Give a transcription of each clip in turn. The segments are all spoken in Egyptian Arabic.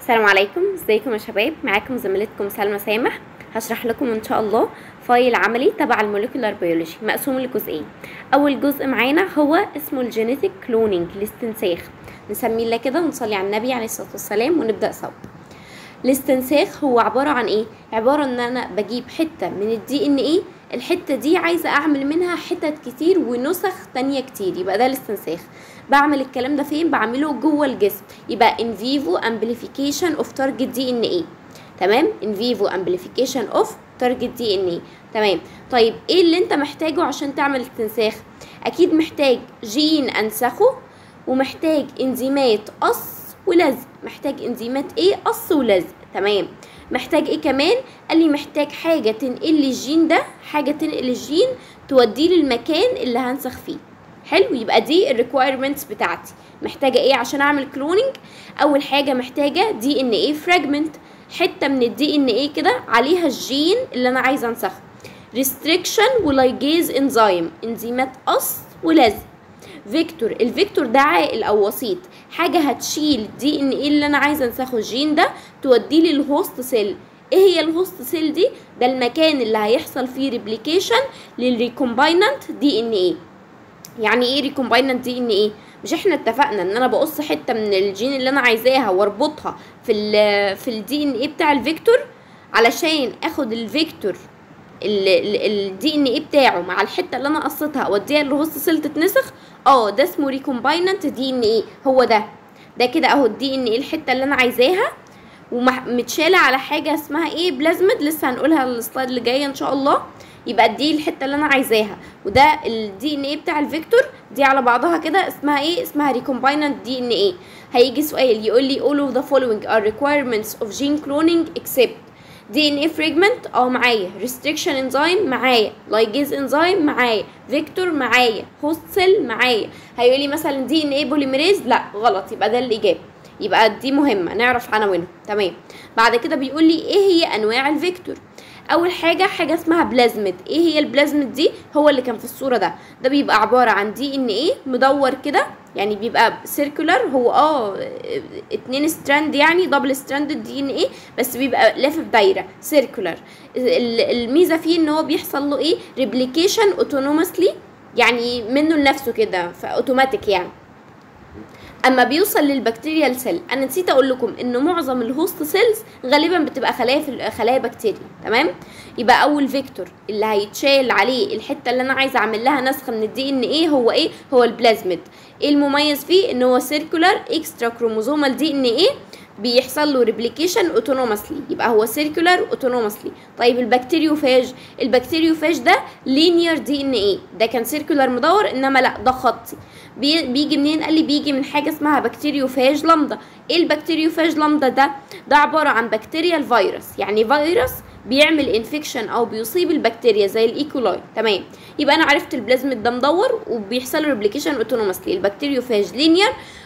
السلام عليكم ازيكم يا شباب معاكم زميلتكم سلمى سامح هشرح لكم ان شاء الله فايل عملي تبع الموليكولار بيولوجي مقسوم لجزئين اول جزء معانا هو اسمه الجينيتك كلونينج الاستنساخ نسميه الله كده ونصلي على النبي عليه الصلاه والسلام ونبدا سوا الاستنساخ هو عباره عن ايه عباره ان انا بجيب حته من الدي ان ايه الحته دي عايزه اعمل منها حتت كتير ونسخ تانية كتير يبقى ده الاستنساخ بعمل الكلام ده فين بعمله جوه الجسم يبقى in vivo amplification of target DNA تمام in vivo amplification of target DNA تمام طيب ايه اللي انت محتاجه عشان تعمل استنساخ اكيد محتاج جين انسخه ومحتاج انزيمات قص ولزق محتاج انزيمات ايه قص ولزق تمام محتاج ايه كمان قال لي محتاج حاجه تنقل لي الجين ده حاجه تنقل الجين توديه للمكان اللي هنسخ فيه حلو يبقى دي الريكويرمنتس بتاعتي محتاجه ايه عشان اعمل كلوننج اول حاجه محتاجه دي ان ايه فراجمنت حته من الدي ان ايه كده عليها الجين اللي انا عايزه انسخه ريستريكشن ولايجيز انزيم انزيمات قص ولزق فيكتور الفيكتور ده عائل او وسيط حاجه هتشيل دي ان ايه اللي انا عايزه انسخه الجين ده توديه للهوست سيل ايه هي الهوست سيل دي ده المكان اللي هيحصل فيه ريبليكيشن للريكومبايننت دي ان ايه يعني ايه ريكومبايننت دي ان ايه مش احنا اتفقنا ان انا بقص حته من الجين اللي انا عايزاها واربطها في ال في الدي ان ايه بتاع الفيكتور علشان اخد الفيكتور الدي ان ايه بتاعه مع الحته اللي انا قصيتها اوديها للهوست سيل تتنسخ اه ده اسمه ريكومبايننت دي ان ايه هو ده ده كده اهو الدي ان ايه الحته اللي انا عايزاها ومتشاله على حاجه اسمها ايه بلازمد لسه هنقولها السلايد اللي جايه ان شاء الله يبقى دي الحته اللي انا عايزاها وده الدي ان ايه بتاع الفيكتور دي على بعضها كده اسمها ايه اسمها ريكومبايننت دي ان ايه هيجي سؤال يقول لي all of the following are requirements of gene cloning except دي ان ايه فريجمنت اه معايا ريستريكشن انزيم معايا لايجيز انزيم معايا فيكتور معايا هوست سيل معايا هيقول لي مثلا دي ان ايه بوليميريز لا غلط يبقى ده الاجابه يبقى دي مهمه نعرف عناوينها تمام بعد كده بيقول لي ايه هي انواع الفيكتور اول حاجه حاجه اسمها بلازميد ايه هي البلازميد دي هو اللي كان في الصوره ده ده بيبقى عباره عن دي ان ايه مدور كده يعني بيبقى سيركولار هو اه اتنين ستراند يعني دبل ستراند دي ان ايه بس بيبقى لافف دايره سيركولار الميزه فيه ان هو بيحصل له ايه ريبليكيشن اوتونومسلي يعني منه لنفسه كده فاوتوماتيك يعني اما بيوصل للبكتيريال سيل انا نسيت اقول لكم ان معظم الهوست سيلز غالبا بتبقى خلايا في خلايا بكتيريا تمام يبقى اول فيكتور اللي هيتشال عليه الحته اللي انا عايزه اعمل لها نسخه من الدي ان ايه هو ايه هو البلازميد ايه المميز فيه ان هو سيركولار اكسترا كروموزومال دي ان ايه بيحصل له ريبليكيشن اوتونومسلي يبقى هو سيركولار اوتونومسلي طيب البكتيريوفاج البكتيريوفاج ده لينير دي ان ايه ده كان سيركولار مدور انما لا ده خطي بي بيجي منين قال لي بيجي من حاجه اسمها بكتيريوفاج لامدا ايه البكتيريوفاج لامدا ده ده عباره عن بكتيريا فيروس يعني فيروس بيعمل انفكشن او بيصيب البكتيريا زي الايكولاي تمام يبقى انا عرفت البلازميد ده مدور وبيحصل له ريبليكيشن اوتونومسلي البكتيريوفاج لينير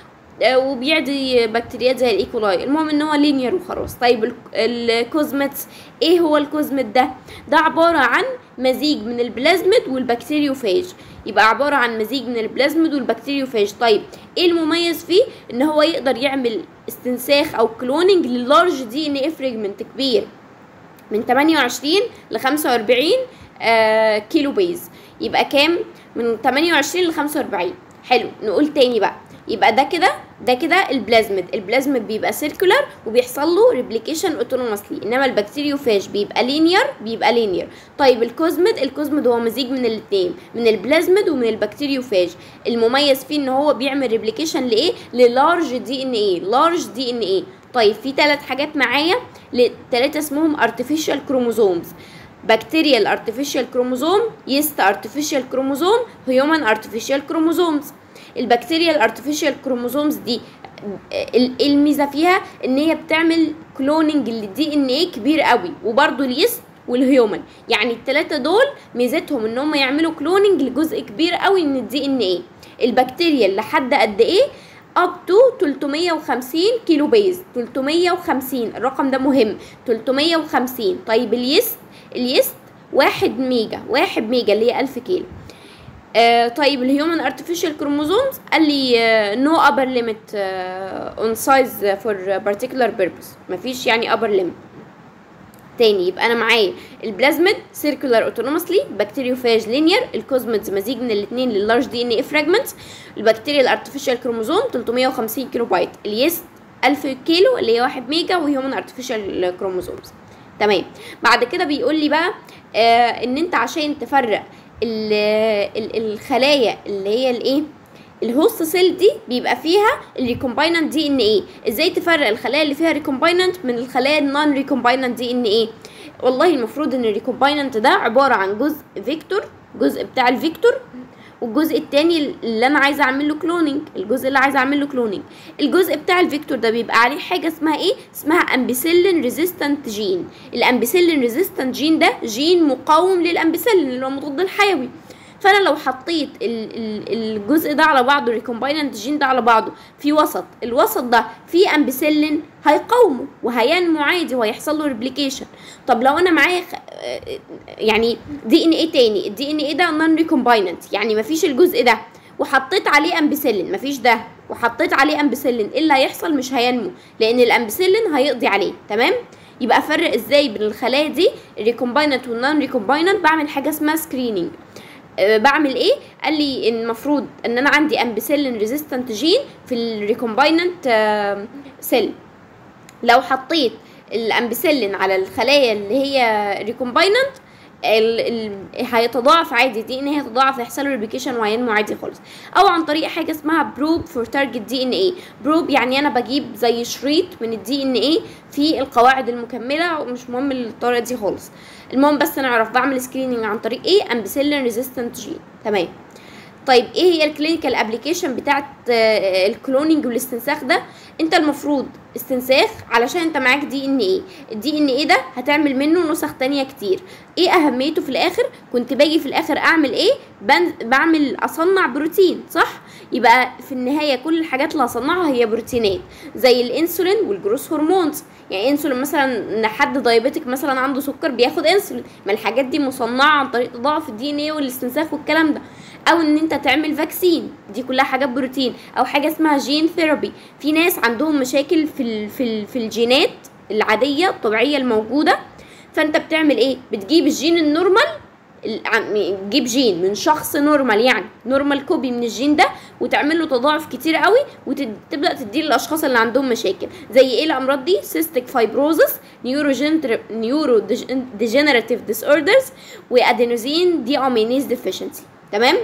وبيعدي بكتيريات زي الايكولاي المهم ان هو لينير وخلاص طيب الكوزمتس ايه هو الكوزمت ده ده عباره عن مزيج من البلازميد والبكتيريوفاج يبقى عباره عن مزيج من البلازميد والبكتيريوفاج طيب ايه المميز فيه ان هو يقدر يعمل استنساخ او كلوننج للارج دي ان ايه فريجمنت كبير من 28 ل 45 آه كيلو بيز يبقى كام من 28 ل 45 حلو نقول تاني بقى يبقى ده كده ده كده البلازميد البلازميد بيبقى سيركولار وبيحصل له ريبليكيشن اوتونومسلي انما البكتيريوفاج بيبقى لينير بيبقى لينير طيب الكوزميد الكوزميد هو مزيج من الاثنين من البلازميد ومن البكتيريوفاج المميز فيه ان هو بيعمل ريبليكيشن لايه للارج دي ان ايه لارج دي ان ايه طيب في ثلاث حاجات معايا ثلاثه اسمهم artificial chromosomes بكتيريال artificial كروموزوم يست artificial كروموزوم هيومن artificial كروموزومز البكتيريا الارتفيشال كروموزومز دي الميزه فيها ان هي بتعمل كلوننج للدي ان ايه كبير قوي وبرده اليست والهيومن يعني الثلاثه دول ميزتهم ان هم يعملوا كلوننج لجزء كبير قوي من الدي ان ايه البكتيريا لحد قد ايه اب تو 350 كيلو بيز 350 الرقم ده مهم 350 طيب اليست اليست واحد ميجا واحد ميجا اللي هي 1000 كيلو آه طيب الهيومن ارتفيشال كروموزومز قال لي نو ابر ليميت اون سايز فور بارتيكولار بيربز مفيش يعني ابر ليميت تاني يبقى انا معايا البلازميد سيركولار اوتونوموسلي بكتيريوفاج لينير الكوزميدز مزيج من الاثنين لللارج دي ان اي فراجمنتس البكتيريا الارتفيشال كروموزوم 350 كيلو بايت اليست 1000 كيلو اللي هي 1 ميجا وهيومن ارتفيشال كروموزومز تمام بعد كده بيقول لي بقى آه ان انت عشان تفرق ال ال الخلايا اللي هي الايه الهوست سيل دي بيبقى فيها الريكومبايننت دي ان ايه ازاي تفرق الخلايا اللي فيها ريكومبايننت من الخلايا النون ريكومبايننت دي ان ايه والله المفروض ان الريكومبايننت ده عباره عن جزء فيكتور جزء بتاع الفيكتور والجزء التاني اللي انا عايزه اعمل له كلوننج الجزء اللي عايزه اعمل له كلوننج الجزء بتاع الفيكتور ده بيبقى عليه حاجه اسمها ايه اسمها امبيسيلين ريزيستنت جين الامبيسيلين ريزيستنت جين ده جين مقاوم للامبيسيلين اللي هو المضاد الحيوي فانا لو حطيت ال ال الجزء ده على بعضه الريكومبايننت جين ده على بعضه في وسط الوسط ده فيه امبيسيلين هيقاومه وهينمو عادي وهيحصل له ريبليكيشن طب لو انا معايا خ... يعني دي ان ايه تاني الدي ان ايه ده نون ريكومبايننت يعني مفيش الجزء ده وحطيت عليه امبيسيلين مفيش ده وحطيت عليه امبيسيلين ايه اللي هيحصل مش هينمو لان الامبيسيلين هيقضي عليه تمام يبقى افرق ازاي بين الخلايا دي الريكومبايننت والنون ريكومبايننت بعمل حاجه اسمها سكريننج أه بعمل ايه قال لي ان المفروض ان انا عندي امبيسيلين ريزيستنت جين في الريكومبايننت أه سيل لو حطيت الامبيسيلين على الخلايا اللي هي ريكومبايننت ال ال هيتضاعف عادي دي ان هي هيتضاعف هيحصل له ريبليكيشن وهينمو عادي خالص او عن طريق حاجه اسمها بروب فور تارجت دي ان ايه بروب يعني انا بجيب زي شريط من الدي ان ايه في القواعد المكمله ومش مهم الطريقه دي خالص المهم بس نعرف بعمل سكريننج عن طريق ايه امبيسيلين ريزيستنت جين تمام طيب ايه هي الكلينيكال ابلكيشن بتاعت الكلوننج والاستنساخ ده انت المفروض استنساخ علشان انت معاك دي ان ايه الدي ان ايه ده هتعمل منه نسخ تانية كتير ايه اهميته في الاخر كنت باجي في الاخر اعمل ايه بن... بعمل اصنع بروتين صح يبقى في النهايه كل الحاجات اللي هصنعها هي بروتينات زي الانسولين والجروس هرمونز يعني انسولين مثلا ان حد دايبيتك مثلا عنده سكر بياخد انسولين ما الحاجات دي مصنعه عن طريق تضاعف الدي ان ايه والاستنساخ والكلام ده او ان انت تعمل فاكسين دي كلها حاجات بروتين او حاجه اسمها جين ثيرابي في ناس عندهم مشاكل في ال في ال في الجينات العاديه الطبيعيه الموجوده فانت بتعمل ايه بتجيب الجين النورمال تجيب جين من شخص نورمال يعني نورمال كوبي من الجين ده وتعمل له تضاعف كتير قوي وتبدا تديه للاشخاص اللي عندهم مشاكل زي ايه الامراض دي سيستيك فايبروزس نيورو ديجنراتيف ديس اوردرز وادينوزين دي امينيز ديفيشنسي تمام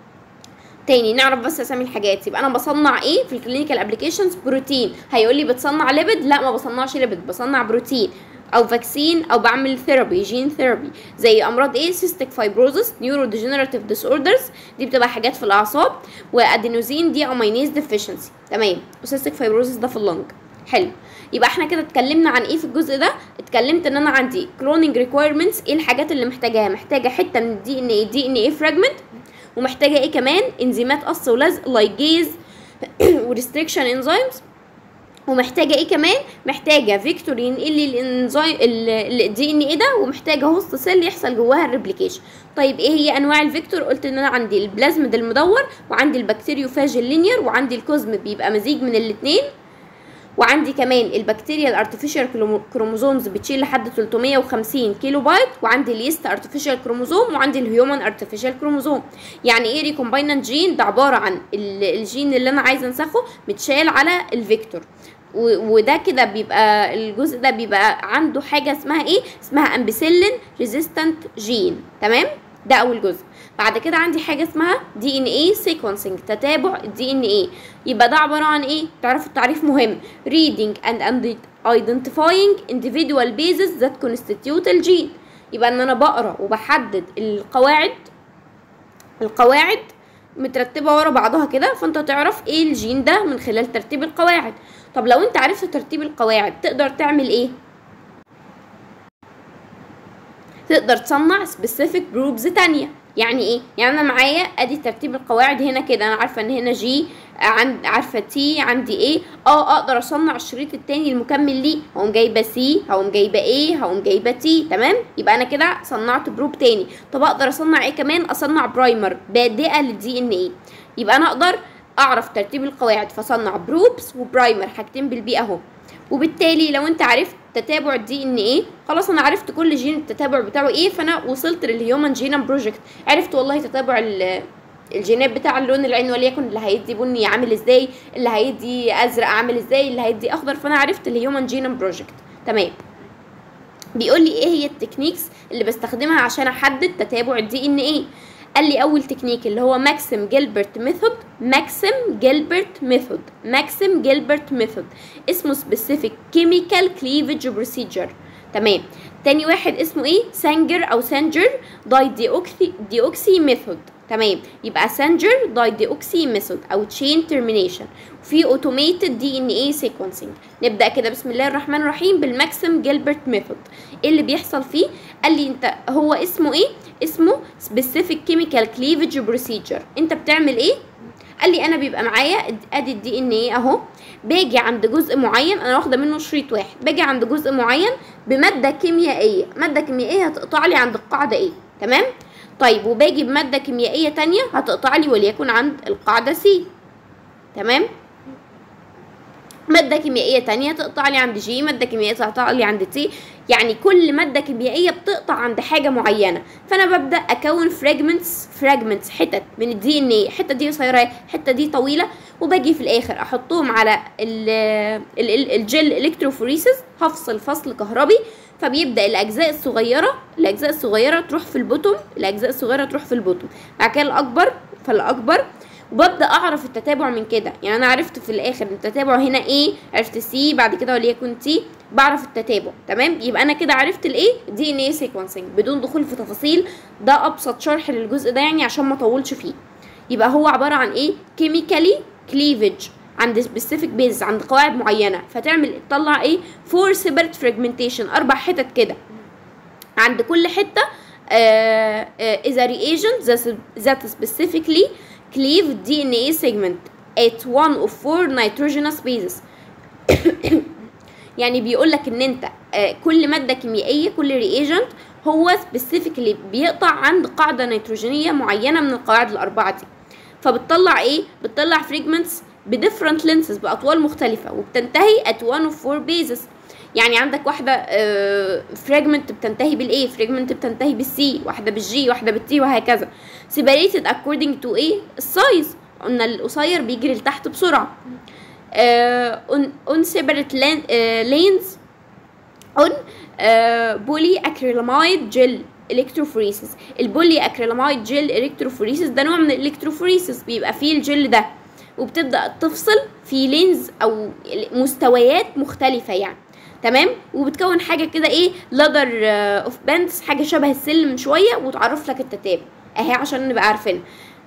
تاني نعرف بس اسامي الحاجات يبقى انا بصنع ايه في الكلينيكال ابلكيشنز بروتين هيقول لي بتصنع ليبيد لا ما بصنعش ليبيد بصنع بروتين او فاكسين او بعمل ثيرابي جين ثيرابي زي امراض ايه سيستيك فايبروزس نيورو ديجنراتيف ديس اوردرز دي بتبقى حاجات في الاعصاب وادينوزين دي امينيز ديفيشنسي تمام وسيستيك فايبروزس ده في اللنج حلو يبقى احنا كده اتكلمنا عن ايه في الجزء ده اتكلمت ان انا عندي كلوننج ريكويرمنتس ايه الحاجات اللي محتاجاها محتاجه حته من الدي ان ايه دي ان ايه فراجمنت ومحتاجه ايه كمان انزيمات قص ولزق لايجيز وريستريكشن انزيمز ومحتاجه ايه كمان محتاجه فيكتور ينقل لي الانزيم الدي ان ايه ده ومحتاجه هوست سيل يحصل جواها الريبليكيشن طيب ايه هي انواع الفيكتور قلت ان انا عندي البلازميد المدور وعندي البكتيريوفاج اللينير وعندي الكوزم بيبقى مزيج من الاثنين وعندي كمان البكتيريا الارتفيشال كروموزومز بتشيل لحد 350 كيلو بايت وعندي اليست ارتفيشال كروموزوم وعندي الهيومن ارتفيشال كروموزوم يعني ايه ريكومبايننت جين ده عباره عن الجين اللي انا عايزه انسخه متشال على الفيكتور وده كده بيبقى الجزء ده بيبقى عنده حاجه اسمها ايه اسمها امبيسيلين ريزيستنت جين تمام ده اول جزء بعد كده عندي حاجه اسمها دي ان ايه سيكونسنج تتابع الدي ان ايه يبقى ده عباره عن ايه تعرفوا التعريف مهم reading and identifying individual bases that constitute الجين يبقى ان انا بقرا وبحدد القواعد القواعد مترتبه ورا بعضها كده فانت تعرف ايه الجين ده من خلال ترتيب القواعد طب لو انت عرفت ترتيب القواعد تقدر تعمل ايه تقدر تصنع سبيسيفيك جروبز تانية يعني ايه يعني انا معايا ادي ترتيب القواعد هنا كده انا عارفه ان هنا جي عند عارفه تي عندي ايه اه اقدر اصنع الشريط التاني المكمل ليه هقوم جايبه سي هقوم جايبه ايه هقوم جايبه تي تمام يبقى انا كده صنعت بروب تاني طب اقدر اصنع ايه كمان اصنع برايمر بادئه للدي ان ايه يبقى انا اقدر اعرف ترتيب القواعد فاصنع بروبس وبرايمر حاجتين بالبي اهو وبالتالي لو انت عرفت تتابع الدي ان ايه خلاص انا عرفت كل جين التتابع بتاعه ايه فانا وصلت للهيومن جينوم بروجكت عرفت والله تتابع ال- الجينات بتاع اللون العين وليكن اللي هيدي بني عامل ازاي اللي هيدي ازرق عامل ازاي اللي هيدي اخضر فانا عرفت الهيومن جينوم بروجكت تمام بيقول لي ايه هي التكنيكس اللي بستخدمها عشان احدد تتابع الدي ان ايه قال لي اول تكنيك اللي هو ماكسيم جيلبرت ميثود ماكسيم جيلبرت ميثود ماكسيم جيلبرت ميثود اسمه سبيسيفيك كيميكال كليفج بروسيجر تمام تاني واحد اسمه ايه سانجر او سانجر داي ديوكسي ديوكسي ميثود تمام يبقى سانجر داي ديوكسي ميثود او تشين ترمينيشن وفي اوتوميتد دي ان اي سيكونسنج نبدا كده بسم الله الرحمن الرحيم بالماكسيم جيلبرت ميثود ايه اللي بيحصل فيه قال لي انت هو اسمه ايه اسمه سبيسيفيك كيميكال كليفج بروسيجر انت بتعمل ايه قال لي انا بيبقى معايا ادي الدي ان ايه اهو باجي عند جزء معين انا واخده منه شريط واحد باجي عند جزء معين بماده كيميائيه ماده كيميائيه هتقطع لي عند القاعده ايه تمام طيب وباجي بماده كيميائيه تانية هتقطع لي وليكن عند القاعده سي تمام مادة كيميائية تانية تقطع لي عند جي مادة كيميائية تقطع لي عند تي يعني كل مادة كيميائية بتقطع عند حاجة معينة فأنا ببدأ أكون فراجمنتس فراجمنتس حتت من الدي ان ايه الحتة دي قصيرة الحتة دي طويلة وباجي في الآخر أحطهم على ال ال ال الجل الكتروفوريسيس هفصل فصل كهربي فبيبدأ الأجزاء الصغيرة الأجزاء الصغيرة تروح في البوتوم الأجزاء الصغيرة تروح في البوتوم بعد كده الأكبر فالأكبر وببدا اعرف التتابع من كده يعني انا عرفت في الاخر التتابع هنا ايه عرفت سي بعد كده وليكن تي بعرف التتابع تمام يبقى انا كده عرفت الايه دي ان ايه سيكونسنج بدون دخول في تفاصيل ده ابسط شرح للجزء ده يعني عشان ما اطولش فيه يبقى هو عباره عن ايه كيميكالي كليفج عند سبيسيفيك بيز عند قواعد معينه فتعمل تطلع ايه فور سيبرت فراجمنتيشن اربع حتت كده عند كل حته آه آه is a reagent that- that specifically cleave DNA segment at one of four nitrogenous bases يعني بيقول لك ان انت آه، كل ماده كيميائيه كل رياجنت هو سبيسيفيكلي بيقطع عند قاعده نيتروجينيه معينه من القواعد الاربعه دي فبتطلع ايه بتطلع فريجمنتس بديفرنت لينسز باطوال مختلفه وبتنتهي at one of four bases يعني عندك واحده فراجمنت بتنتهي بالايه فراجمنت بتنتهي بالسي واحده بالجي واحده بالتي وهكذا separated according to ايه السايز قلنا القصير بيجري لتحت بسرعه uh, on, on separate lan, uh, lanes on uh, polyacrylamide gel electrophoresis البولي اكريلاميد جل الكتروفوريسيس ده نوع من الالكتروفوريسيس بيبقى فيه الجل ده وبتبدا تفصل في لينز او مستويات مختلفه يعني تمام وبتكون حاجه كده ايه لادر اوف بانس حاجه شبه السلم شويه وتعرف لك التتابع اهي عشان نبقى عارفين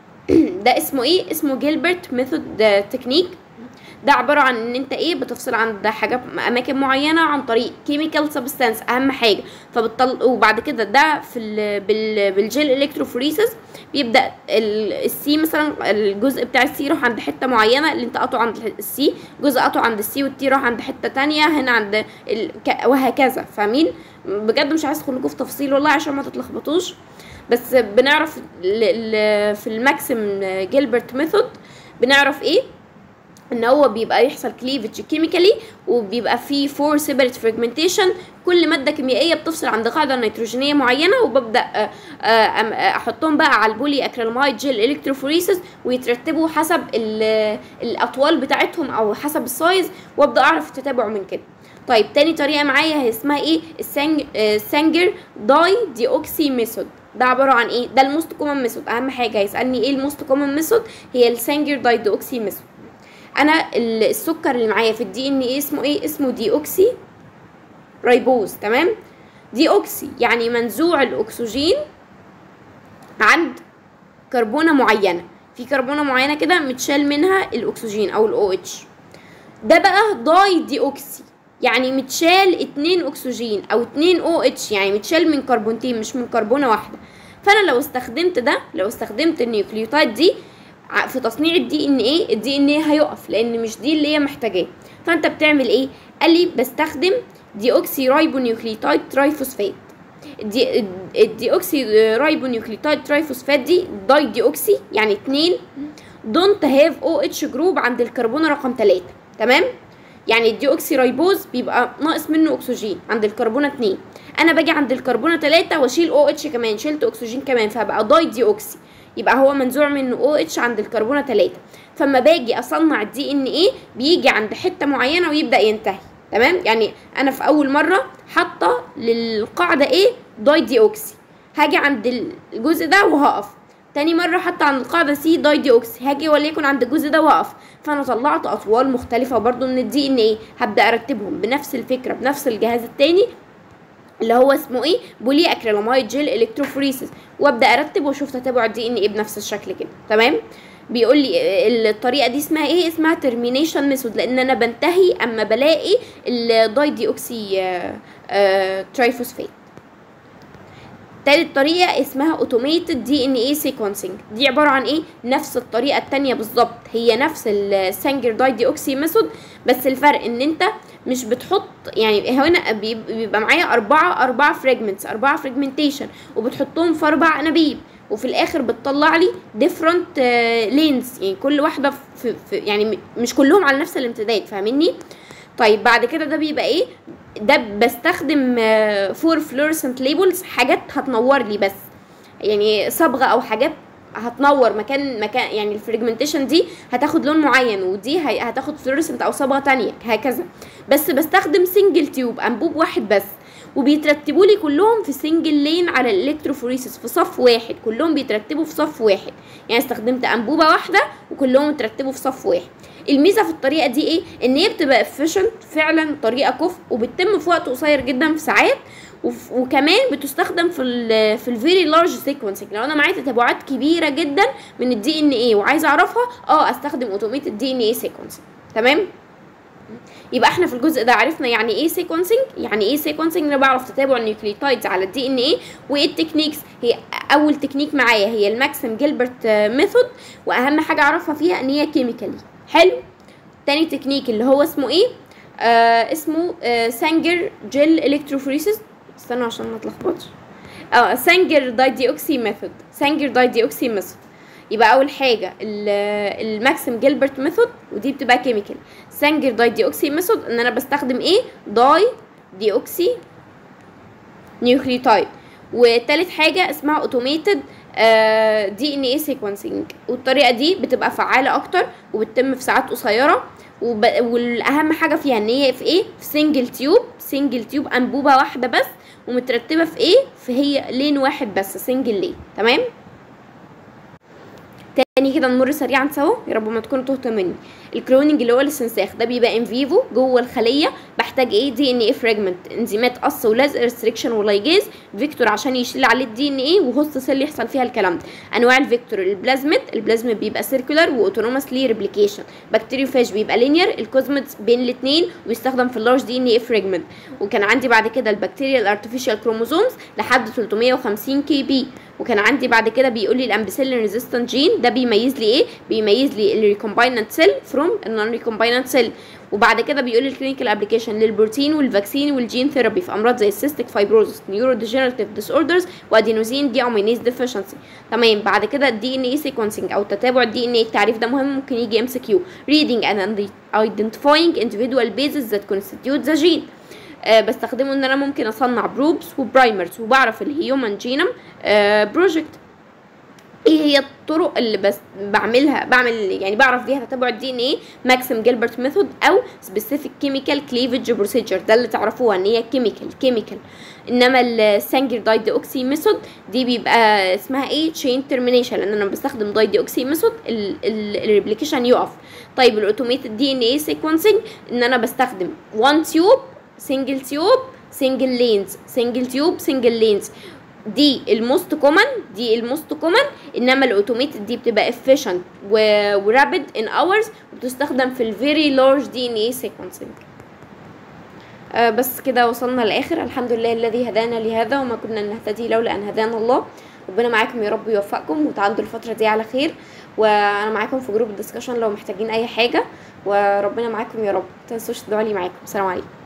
ده اسمه ايه اسمه جيلبرت ميثود تكنيك ده عباره عن ان انت ايه بتفصل عند حاجات اماكن معينه عن طريق كيميكال سبستانس اهم حاجه فبتطل وبعد كده ده في ال... بال... بالجيل الكتروفوريسيس بيبدا ال... السي مثلا الجزء بتاع السي يروح عند حته معينه اللي انت قطعه عند السي جزء قطعه عند السي والتي راح عند حته تانية هنا عند ال... ك... وهكذا فاهمين بجد مش عايز ادخل لكم في تفاصيل والله عشان ما تتلخبطوش بس بنعرف ال... ال... في الماكسيم جيلبرت ميثود بنعرف ايه ان هو بيبقى يحصل كليفج كيميكالي وبيبقى فيه فور سيبريت فراجمنتيشن كل ماده كيميائيه بتفصل عند قاعده نيتروجينيه معينه وببدا آه، آه، احطهم بقى على البولي اكريلاميد جيل الكتروفوريسيس ويترتبوا حسب ال- الاطوال بتاعتهم او حسب السايز وابدا اعرف التتابع من كده طيب تاني طريقه معايا هي اسمها ايه السانج آه، سانجر داي دي اوكسي ميثود ده عباره عن ايه ده الموست كومن ميثود اهم حاجه هيسالني ايه الموست كومن ميثود هي السانجر داي دي اوكسي ميثود انا ال- السكر اللي معايا في الدي ان ايه اسمه ايه اسمه دي اوكسي رايبوز تمام دي اوكسي يعني منزوع الاكسجين عند كربونه معينه في كربونه معينه كده متشال منها الاكسجين او الاو اتش ده بقى داي دي اوكسي يعني متشال اتنين اكسجين او اتنين او اتش يعني متشال من كربونتين مش من كربونه واحده فانا لو استخدمت ده لو استخدمت النيوكليوتايد دي ع- في تصنيع الدي ان ايه الدي ان ايه هيقف لان مش دي اللي هي محتاجاه فانت بتعمل ايه قال لي بستخدم ديوكسي رايبونيوكليتايد ترايفوسفات الدي الديوكسي رايبونيوكليتايد ترايفوسفات دي داي ديوكسي يعني اتنين دونت هاف او اتش جروب عند الكربون رقم 3 تمام يعني الديوكسي رايبوز بيبقى ناقص منه اكسجين عند الكربونه 2 انا باجي عند الكربونه 3 واشيل او اتش كمان شلت اكسجين كمان فبقى داي ديوكسي يبقى هو منزوع منه او اتش عند الكربونه 3 فما باجي اصنع الدي ان ايه بيجي عند حته معينه ويبدا ينتهي تمام يعني انا في اول مره حاطه للقاعده ايه داي ديوكسي هاجي عند الجزء ده وهقف تاني مرة حتى عند القاعدة سي داي دي اوكسي هاجي وليكن عند الجزء ده واقف فانا طلعت اطوال مختلفة برضو من الدي ان ايه هبدأ ارتبهم بنفس الفكرة بنفس الجهاز التاني اللي هو اسمه ايه بولي اكريلاميد جيل الكتروفوريسيس وابدا ارتب واشوف تتابع الدي ان ايه بنفس الشكل كده تمام بيقول لي الطريقه دي اسمها ايه اسمها ترمينيشن ميثود لان انا بنتهي اما بلاقي الداي دي اوكسي ترايفوسفات تالت طريقة اسمها اوتوميتد دي ان اي سيكونسنج دي عبارة عن ايه نفس الطريقة التانية بالظبط هي نفس السانجر داي دي اوكسي ميثود بس الفرق ان انت مش بتحط يعني هنا بيبقى معايا أربعة أربعة فريجمنتس أربعة فريجمنتيشن وبتحطهم في أربع أنابيب وفي الآخر بتطلع لي different لينز يعني كل واحدة في, في يعني مش كلهم على نفس الامتداد فاهمني طيب بعد كده ده بيبقى ايه ده بستخدم فور فلورسنت ليبلز حاجات هتنور لي بس يعني صبغه او حاجات هتنور مكان مكان يعني الفريجمنتيشن دي هتاخد لون معين ودي هتاخد فلورسنت او صبغه تانية هكذا بس بستخدم سنجل تيوب انبوب واحد بس وبيترتبوا لي كلهم في سنجل لين على الالكتروفوريسيس في صف واحد كلهم بيترتبوا في صف واحد يعني استخدمت انبوبه واحده وكلهم اترتبوا في صف واحد الميزه في الطريقه دي ايه ان هي بتبقى افيشنت فعلا طريقه كفء وبتتم في وقت قصير جدا في ساعات وكمان بتستخدم في ال في الفيري لارج سيكونسنج لو انا معايا تتابعات كبيره جدا من الدي ان ايه وعايزه اعرفها اه استخدم اوتوميتد دي ان ايه سيكونسنج تمام يبقى احنا في الجزء ده عرفنا يعني ايه سيكونسنج يعني ايه سيكونسنج انا بعرف تتابع النيوكليوتايدز على الدي ان ايه وايه التكنيكس هي اول تكنيك معايا هي الماكسيم جيلبرت ميثود واهم حاجه اعرفها فيها ان هي كيميكالي حلو تاني تكنيك اللي هو اسمه ايه آه اسمه آه سانجر جيل الكتروفوريسيس استنوا عشان ما اتلخبطش اه سانجر داي ديوكسي ميثود سانجر داي ديوكسي ميثود يبقى اول حاجه الماكسيم جيلبرت ميثود ودي بتبقى كيميكال سانجر داي ديوكسي ميثود ان انا بستخدم ايه داي ديوكسي نيوكليوتايد وتالت حاجه اسمها اوتوميتد دي ان اي سيكونسنج والطريقه دي بتبقى فعاله اكتر وبتتم في ساعات قصيره وب... والاهم حاجه فيها ان هي في ايه في سنجل تيوب سنجل تيوب انبوبه واحده بس ومترتبه في ايه في هي لين واحد بس سنجل لين تمام تاني كده نمر سريعا سوا يا رب ما تكونوا تهتوا مني الكلوننج اللي هو الاستنساخ ده بيبقى ان فيفو جوه الخليه بحتاج ايه دي ان ايه فراجمنت انزيمات قص ولزق ريستريكشن ولايجيز فيكتور عشان يشيل عليه الدي ان ايه وهوست سيل يحصل فيها الكلام ده انواع الفيكتور البلازميد البلازميد بيبقى سيركولار واوتونوماسلي ريبليكيشن بكتيريوفاج بيبقى لينير الكوزمت بين الاثنين ويستخدم في اللارج دي ان ايه فراجمنت وكان عندي بعد كده البكتيريا الارتفيشال كروموزومز لحد 350 كي بي وكان عندي بعد كده بيقول لي الامبيسيلين ريزيستنت جين ده بيميز لي ايه بيميز لي الريكومبايننت سيل فروم النون ريكومبايننت سيل وبعد كده بيقول لي الكلينيكال ابلكيشن للبروتين والفاكسين والجين ثيرابي في امراض زي السيستيك فايبروزس نيورو ديجنراتيف ديس اوردرز وادينوزين دي امينيز ديفيشنسي تمام بعد كده الدي ان اي سيكونسنج او تتابع الدي ان اي التعريف ده مهم ممكن يجي ام سي كيو reading and identifying individual bases that constitute the gene أه بستخدمه ان انا ممكن اصنع بروبس وبرايمرز وبعرف الهيومن جينوم أه بروجكت ايه هي الطرق اللي بس بعملها بعمل يعني بعرف بيها تتبع الدي ان ايه ماكسيم جيلبرت ميثود او سبيسيفيك كيميكال كليفج بروسيجر ده اللي تعرفوها ان هي كيميكال كيميكال انما السانجر داي دي اوكسي ميثود دي بيبقى اسمها ايه تشين ترمينيشن لان انا بستخدم داي دي اوكسي ميثود الريبليكيشن يقف طيب الاوتوميتد دي ان ايه سيكونسنج ان انا بستخدم وان تيوب سنجل تيوب سنجل لينز سنجل تيوب سنجل لينز دي الموست كومن دي الموست كومن انما الاوتوميتد دي بتبقى efficient ورابid ان اورز وبتستخدم في الفيري لارج دي ان اي سيكونسنج آه، بس كده وصلنا للاخر الحمد لله الذي هدانا لهذا وما كنا نهتدي لولا ان هدانا الله ربنا معاكم يا رب يوفقكم وتعدوا الفتره دي على خير وانا معاكم في جروب الدسكشن لو محتاجين اي حاجه وربنا معاكم يا رب متنسوش تدعوا لي معاكم السلام عليكم